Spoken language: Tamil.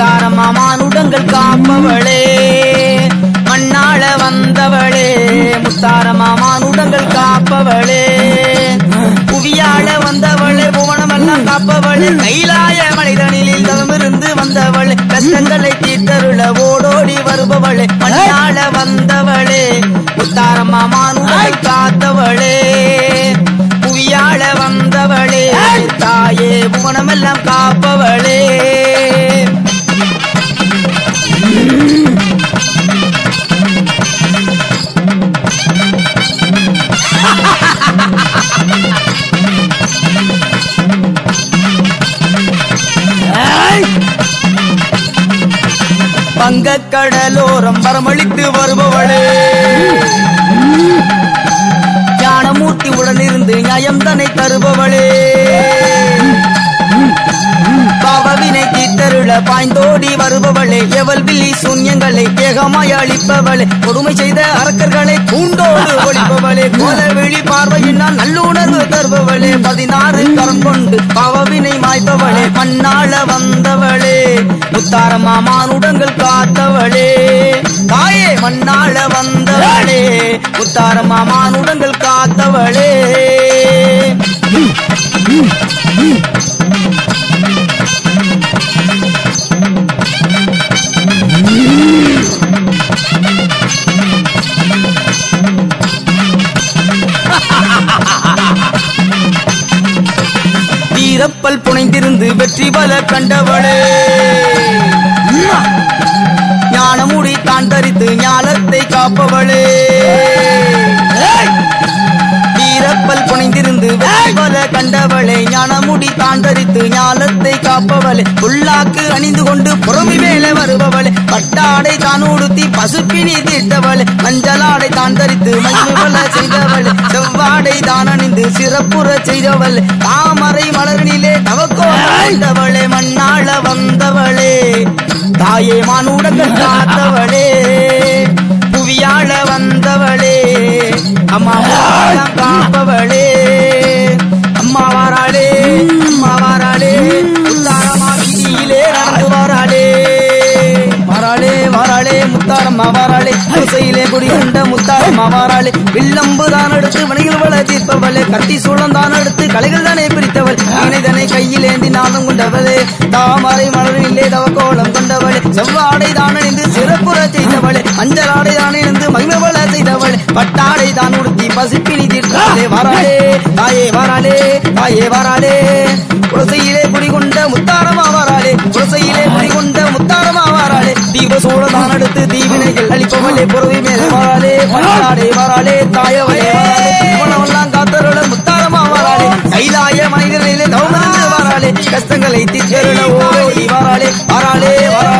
முத்தாரம்மா மானுடங்கள் காப்பவளே மண்ணாள வந்தவளே முத்தாரம்மா மானுடங்கள் காப்பவளே புவியாள வந்தவளே புவனமெல்லாம் காப்பவளே கைலாய மனிதனில் தவமிருந்து வந்தவளே கஷ்டங்களை தீர்த்தருள ஓடோடி வருபவளே மண்ணாள வந்தவளே முத்தாரம்மா மானுடங்கள் காத்தவளே புவியாள வந்தவளே தாயே புவனமெல்லாம் காப்பவளே வங்கக் கடலோரம் வரமளித்து வருபவளே ஞானமூர்த்தி உடனிருந்து நியாயம் தன்னை தருபவளே பாவவினை தீத்தருள பாய்ந்தோடி வருபவளே எவல் வில்லி சூன்யங்களை ஏகமாய் அளிப்பவளே கொடுமை செய்த அரக்கர்களை கூண்டோடு ஒழிப்பவளே கோலவெளி பார்வையினால் நல்லுணர்வு தருபவளே பதினாறு கரம் கொண்டு பாவவினை மாய்ப்பவளே மண்ணாள வந்தவளே முத்தாரம்மா மானுடங்கள் காத்தவளே தாயே மண்ணாள வந்தவளே முத்தாரம்மா மானுடங்கள் காத்தவளே வீரப்பல் புனைந்திருந்து வெற்றி பல கண்டவளே ஞானமுடி தான் தரித்து ஞானத்தை காப்பவளே வீரப்பல் புனைந்திருந்து வெற்றி பல கண்டவளே ஞானமுடி தான் தரித்து ஞானத்தை காப்பவளே புல்லாக்கு அணிந்து கொண்டு புறமி மேலே வருபவளே பட்டாடை தான் உடுத்தி பசுப்பினி தீர்த்தவளே மஞ்சளாடை தான் தரித்து மகிழ்வல செய்தவளே செவ்வாடை தான் அணிந்து சிறப்புற செய்தவளே தாமரை மலரினிலே தவக்கோண்டவளே மண்ணாள வந்தவளே தாயே மானுடங்கள் காத்தவளே புவியாள வந்தவளே அம்மா வாழாம் காப்பவளே அம்மா வாராளே அம்மா வாராளே உத்தாரமா வீதியிலே நடந்து வாராளே வாராளே வாராளே முத்தாரம்மா வாராளே குசையிலே குடிகொண்ட முத்தாரம்மா வாராளே வில்லம்பு தான் எடுத்து வணிகள் வள தீர்ப்பவளே கத்தி சூழம் தான் எடுத்து கலைகள் தானே பிரித்தவள் இணைதனை கையில் ஏந்தி நாதம் கொண்டவளே தாமரை மலரிலே தவக்கோலம் கொண்டவளே செவ்வாடை தான் அணிந்து சிறப்புற செய்தவளே மஞ்சளாடை தான் இணைந்து மகிமவள செய்தவளே பட்டாடை தான் உடுத்தி பசிப்பினி தீர்த்தவளே வாராளே தாயே வாராளே தாயே வாராளே குலசையிலே குடிகொண்ட முத்தாரமா வாராளே குலசையிலே குடிகொண்ட முத்தாரமா வாராளே தீப சூழதான் எடுத்து தீவினைகள் அளிப்பவளே புறவி மேலே வாராளே வாராளே வாராளே தாயவளே வாராளே காத்தருள முத்தாரமா வாராளே கைலாய மனிதனிலே தவமருந்து வாராளே கஷ்டங்களை தீர்த்தருள ஓடி வாராளே வாராளே வாராளே